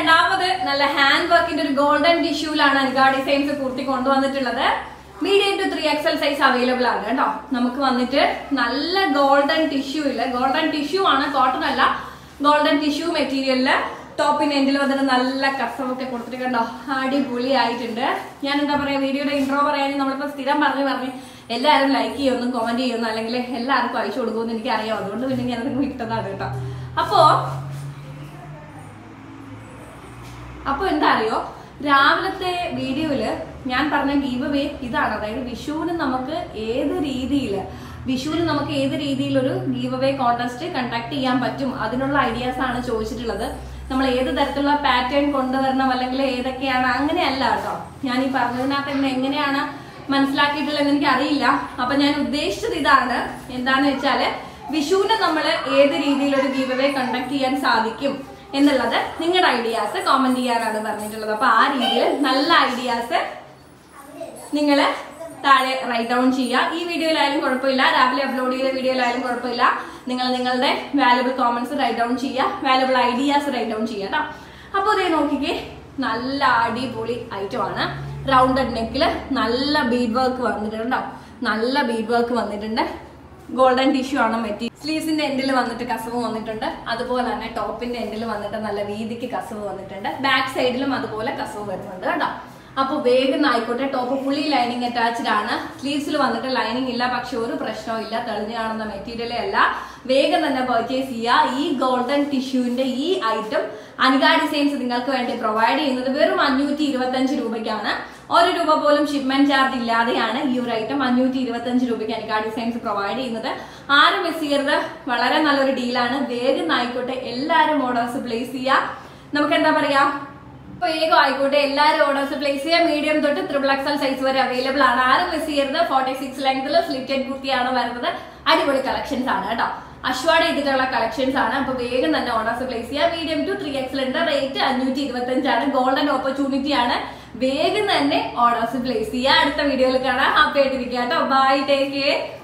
രണ്ടാമത് നല്ല ഹാൻഡ് വർക്കിന്റെ ഒരു ഗോൾഡൻ ടിഷ്യൂലാണ് അൻഗാ ഡിസൈൻസ് കുർത്തി കൊണ്ടുവന്നിട്ടുള്ളത് medium to three XL size available ആണ് കേട്ടോ നമുക്ക് വന്നിട്ട് നല്ല ഗോൾഡൻ ടിഷ്യൂ ഇല്ല ഗോൾഡൻ ടിഷ്യൂ ആണ് കോട്ടൺ അല്ല ഗോൾഡൻ ടിഷ്യൂ മെറ്റീരിയലില് ടോപ്പിന് എൻഡിൽ വന്നിട്ട് നല്ല കസവൊക്കെ കൊടുത്തിട്ട് കണ്ടോ അടിപൊളി ആയിട്ടുണ്ട് ഞാൻ എന്താ പറയാ വീഡിയോയുടെ ഇൻട്രോ പറയാൻ നമ്മളിപ്പോ സ്ഥിരം പറഞ്ഞു പറഞ്ഞ് എല്ലാവരും ലൈക്ക് ചെയ്യുമെന്നും കമന്റ് ചെയ്യുമെന്നും അല്ലെങ്കിൽ എല്ലാവർക്കും അയച്ചു കൊടുക്കുമെന്ന് എനിക്ക് അറിയാം അതുകൊണ്ട് പിന്നെ ഞാൻ അത് വിട്ടതാണ് കേട്ടോ അപ്പോ അപ്പൊ എന്താ അറിയോ രാവിലത്തെ വീഡിയോയില് ഞാൻ പറഞ്ഞ ഗീവ് അവേ ഇതാണ് അതായത് വിഷുവിന് നമുക്ക് ഏത് രീതിയിൽ വിഷുവിന് നമുക്ക് ഏത് രീതിയിൽ ഒരു ഗീവ് അവേ കോൺടെസ്റ്റ് കണ്ടക്ട് ചെയ്യാൻ പറ്റും അതിനുള്ള ഐഡിയാസ് ആണ് ചോദിച്ചിട്ടുള്ളത് നമ്മൾ ഏത് തരത്തിലുള്ള പാറ്റേൺ കൊണ്ടുവരണം അല്ലെങ്കിൽ ഏതൊക്കെയാണ് അങ്ങനെയല്ല കേട്ടോ ഞാൻ ഈ പറഞ്ഞതിനകത്ത് തന്നെ എങ്ങനെയാണ് മനസ്സിലാക്കിയിട്ടുള്ളതെന്ന് എനിക്ക് അറിയില്ല അപ്പൊ ഞാൻ ഉദ്ദേശിച്ചത് ഇതാണ് എന്താന്ന് വെച്ചാല് വിഷുവിന് നമ്മൾ ഏത് രീതിയിൽ ഒരു ഗീവ് അവേ കണ്ടക്ട് ചെയ്യാൻ സാധിക്കും എന്നുള്ളത് നിങ്ങളുടെ ഐഡിയാസ് കോമന്റ് ചെയ്യാനാണ് പറഞ്ഞിട്ടുള്ളത് അപ്പൊ ആ രീതിയിൽ നല്ല ഐഡിയാസ് നിങ്ങൾ താഴെ റൈറ്റ് ഡൗൺ ചെയ്യുക ഈ വീഡിയോയിലായാലും കുഴപ്പമില്ല രാവിലെ അപ്ലോഡ് ചെയ്ത വീഡിയോയിലായാലും കുഴപ്പമില്ല നിങ്ങൾ നിങ്ങളുടെ വാല്യുബിൾ കോമന്റ്സ് റൈറ്റ് ഡൗൺ ചെയ്യുക വാല്യുബിൾ ഐഡിയാസ് റൈറ്റ് ഡൗൺ ചെയ്യുക കേട്ടോ അപ്പോൾ ഇതേ നോക്കിക്കേ നല്ല അടിപൊളി ഐറ്റം ആണ് റൗണ്ടഡ് നെക്കിൽ നല്ല ബീഡ് വർക്ക് വന്നിട്ടുണ്ടോ നല്ല ബീഡ് വർക്ക് വന്നിട്ടുണ്ട് ഗോൾഡൻ ടിഷ്യൂ ആണ് മെറ്റീരിയൽ സ്ലീവ്സിന്റെ എൻഡിൽ വന്നിട്ട് കസവ് വന്നിട്ടുണ്ട് അതുപോലെ തന്നെ ടോപ്പിന്റെ എൻഡിൽ വന്നിട്ട് നല്ല വീതിക്ക് കസവ് വന്നിട്ടുണ്ട് ബാക്ക് സൈഡിലും അതുപോലെ കസവ് വരുന്നുണ്ട് കേട്ടോ അപ്പൊ വേഗം ആയിക്കോട്ടെ ടോപ്പ് ഫുള്ളി ലൈനിങ് അറ്റാച്ച്ഡ് ആണ് സ്ലീവ്സിൽ വന്നിട്ട് ലൈനിങ് ഇല്ല പക്ഷെ ഒരു പ്രശ്നവും ഇല്ല തെളിഞ്ഞു കാണുന്ന മെറ്റീരിയലേ അല്ല വേഗം തന്നെ പർച്ചേസ് ചെയ്യുക ഈ ഗോൾഡൻ ടിഷ്യൂവിന്റെ ഈ ഐറ്റം അനിക ഡിസൈൻസ് നിങ്ങൾക്ക് വേണ്ടി പ്രൊവൈഡ് ചെയ്യുന്നത് വെറും അഞ്ഞൂറ്റി ഇരുപത്തഞ്ച് രൂപയ്ക്കാണ് ഒരു രൂപ പോലും ഷിപ്മെന്റ് ചാർജ് ഇല്ലാതെയാണ് ഈ ഒരു ഐറ്റം അഞ്ഞൂറ്റി ഇരുപത്തഞ്ച് രൂപയ്ക്ക് അനിക ഡിസൈൻസ് പ്രൊവൈഡ് ചെയ്യുന്നത് ആരും മിസ് ചെയ്യരുത് വളരെ നല്ലൊരു ഡീലാണ് വേഗം ആയിക്കോട്ടെ എല്ലാവരും ഓർഡേഴ്സ് പ്ലേസ് ചെയ്യുക നമുക്ക് എന്താ പറയാ വേഗം ആയിക്കോട്ടെ എല്ലാവരും ഓർഡേഴ്സ് പ്ലേസ് ചെയ്യുക മീഡിയം തൊട്ട് ത്രിബിൾ എക്സൽ സൈസ് വരെ അവൈലബിൾ ആണ് ആരും മിസ് ചെയ്യരുത് ഫോർട്ടി സിക്സ് ലെങ്തിൽ സ്ലിറ്റഡ് കുർത്തിയാണ് വരുന്നത് അടിപൊളി കളക്ഷൻസ് ആണ് കേട്ടോ അശ്വാട് ചെയ്തിട്ടുള്ള കളക്ഷൻസ് ആണ് അപ്പൊ വേഗം തന്നെ ഓർഡേഴ്സ് പ്ലേസ് ചെയ്യുക മീഡിയം ടു ത്രീ എക്സലിന്റെ റേറ്റ് അഞ്ഞൂറ്റി ഇരുപത്തി അഞ്ചാണ് ഗോൾഡൻ ഓപ്പർച്യൂണിറ്റി ആണ് വേഗം തന്നെ ഓർഡേഴ്സ് പ്ലേസ് ചെയ്യുക അടുത്ത വീഡിയോയിൽ കാണാം ഹാപ്പി ആയിട്ടിരിക്കുക കേട്ടോ ബൈ ടേക്ക് കെയർ